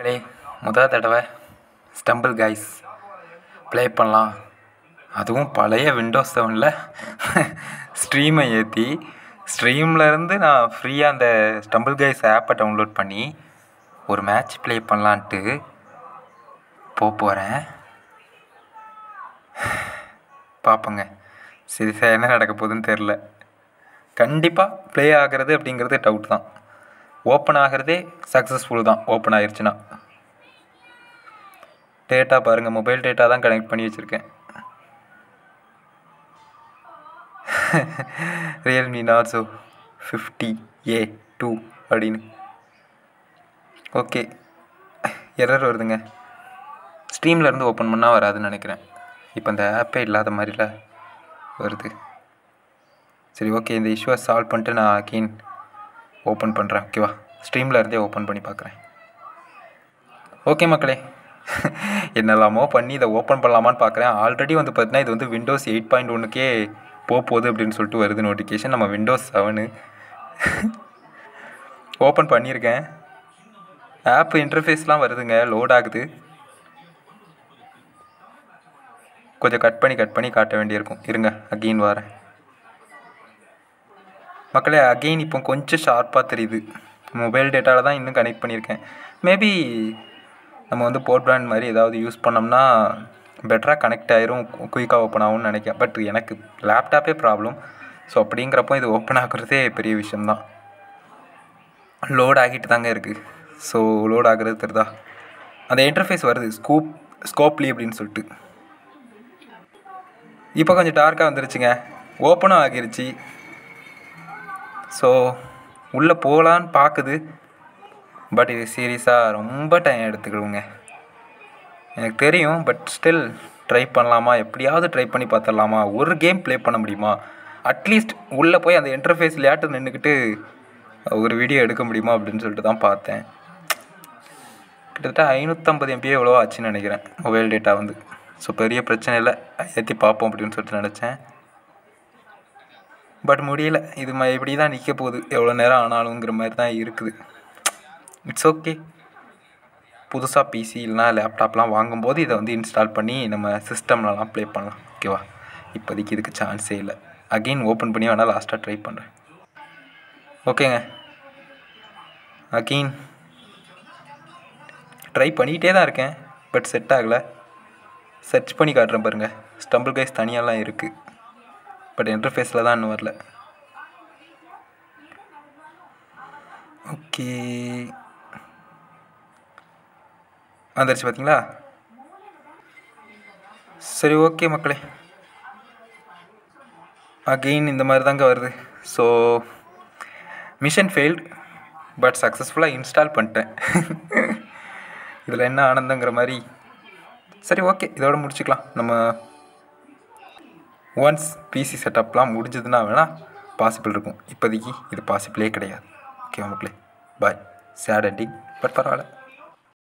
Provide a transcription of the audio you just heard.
play முதல் தடவை stumble guys play பண்ணலாம் அதுவும் பழைய விண்டோஸ் செவனில் ஸ்ட்ரீமை ஏற்றி ஸ்ட்ரீம்லேருந்து நான் ஃப்ரீயாக அந்த ஸ்டம்பிள் கைஸ் ஆப்பை டவுன்லோட் பண்ணி ஒரு மேட்ச் ப்ளே பண்ணலான்ட்டு போக போகிறேன் பார்ப்போங்க சீரியஸாக என்ன நடக்க போகுதுன்னு தெரில கண்டிப்பாக ப்ளே ஆகிறது அப்படிங்கிறது டவுட் தான் ஓப்பன் ஆகிறதே சக்ஸஸ்ஃபுல் தான் ஓப்பன் ஆயிருச்சுன்னா டேட்டா பாருங்கள் மொபைல் டேட்டா தான் கனெக்ட் பண்ணி வச்சுருக்கேன் Realme Narzo fifty A two அப்படின்னு ஓகே எரர் வருதுங்க ஸ்ட்ரீமில் இருந்து ஓப்பன் பண்ணால் வராதுன்னு நினைக்கிறேன் இப்போ இந்த ஆப்பே இல்லாத மாதிரில வருது சரி ஓகே இந்த இஷ்யூவை சால்வ் பண்ணிட்டு நான் அகெயின் ஓப்பன் பண்ணுறேன் ஓகேவா ஸ்ட்ரீமில் இருந்தே ஓப்பன் பண்ணி பார்க்குறேன் ஓகே மக்களே என்னெல்லாமோ பண்ணி இதை ஓப்பன் பண்ணலாமான்னு பார்க்குறேன் ஆல்ரெடி வந்து பார்த்தீங்கன்னா இது வந்து விண்டோஸ் எயிட் பாயிண்ட் ஒன்றுக்கே போக போகுது அப்படின்னு சொல்லிட்டு வருது நோட்டிஃபிகேஷன் நம்ம விண்டோஸ் செவனு ஓப்பன் பண்ணியிருக்கேன் ஆப் இன்டர்ஃபேஸ்லாம் வருதுங்க லோட் ஆகுது கொஞ்சம் கட் பண்ணி கட் பண்ணி காட்ட வேண்டியிருக்கும் இருங்க அகெயின் வரேன் மக்களே அகெயின் இப்போ கொஞ்சம் ஷார்ப்பாக தெரியுது மொபைல் டேட்டாவில் தான் இன்னும் கனெக்ட் பண்ணியிருக்கேன் மேபி நம்ம வந்து போர்ட் பிராண்ட் மாதிரி ஏதாவது யூஸ் பண்ணோம்னா பெட்டராக கனெக்ட் ஆயிரும் குயிக்காக ஓப்பன் ஆகும்னு நினைக்கிறேன் பட் எனக்கு லேப்டாப்பே ப்ராப்ளம் ஸோ அப்படிங்கிறப்போ இது ஓப்பன் ஆகுறதே பெரிய விஷயம்தான் லோட் ஆகிட்டு தாங்க இருக்குது ஸோ லோட் ஆகுறது தெரியுதா அந்த இன்டர்ஃபேஸ் வருது ஸ்கூப் ஸ்கோப்லி அப்படின்னு சொல்லிட்டு இப்போ கொஞ்சம் டார்க்காக வந்துருச்சுங்க ஓப்பனும் ஆகிருச்சு ஸோ உள்ளே போகலான்னு பார்க்குது பட் இது சீரியஸாக ரொம்ப டைம் எடுத்துக்கிடுங்க எனக்கு தெரியும் பட் ஸ்டில் ட்ரை பண்ணலாமா எப்படியாவது ட்ரை பண்ணி பார்த்துடலாமா ஒரு கேம் ப்ளே பண்ண முடியுமா அட்லீஸ்ட் உள்ளே போய் அந்த இன்டர்ஃபேஸ்லையாட்டு நின்றுக்கிட்டு ஒரு வீடியோ எடுக்க முடியுமா அப்படின்னு சொல்லிட்டு தான் பார்த்தேன் கிட்டத்தட்ட ஐநூற்றம்பது எம்பிஏ எவ்வளோ ஆச்சுன்னு நினைக்கிறேன் மொபைல் டேட்டா வந்து ஸோ பெரிய பிரச்சனை இல்லை ஏற்றி பார்ப்போம் அப்படின்னு சொல்லிட்டு நினச்சேன் பட் முடியல இது ம இப்படி தான் நிற்க போகுது எவ்வளோ நேரம் ஆனாலுங்கிற மாதிரி தான் இருக்குது இட்ஸ் ஓகே புதுசாக பிசி இல்லைனா லேப்டாப்லாம் வாங்கும்போது இதை வந்து இன்ஸ்டால் பண்ணி நம்ம சிஸ்டம்லலாம் ப்ளே பண்ணலாம் ஓகேவா இப்போதைக்கு இதுக்கு சான்ஸே இல்லை அகெயின் ஓப்பன் பண்ணி வேணால் லாஸ்ட்டாக ட்ரை பண்ணுறேன் ஓகேங்க அகெயின் ட்ரை பண்ணிகிட்டே தான் இருக்கேன் பட் செட் ஆகலை சர்ச் பண்ணி காட்டுறேன் பாருங்கள் ஸ்டம்பிள் கைஸ் தனியாலாம் இருக்குது பட் இன்டர்ஃபேஸில் தான் இன்னும் வரல ஓகே வந்துருச்சு பார்த்தீங்களா சரி ஓகே மக்களே அகெயின் இந்த மாதிரி தாங்க வருது ஸோ மிஷன் ஃபெயில்டு பட் சக்ஸஸ்ஃபுல்லாக இன்ஸ்டால் பண்ணிட்டேன் இதில் என்ன ஆனந்தங்கிற மாதிரி சரி ஓகே இதோட முடிச்சுக்கலாம் நம்ம ஒன்ஸ் பிசி செட்டப்லாம் முடிஞ்சதுன்னா வேணால் பாசிபிள் இருக்கும் இப்போதைக்கு இது பாசிபிளே கிடையாது ஓகே மக்களே பாய் சேட் எண்டிங் பட் பரவாயில்ல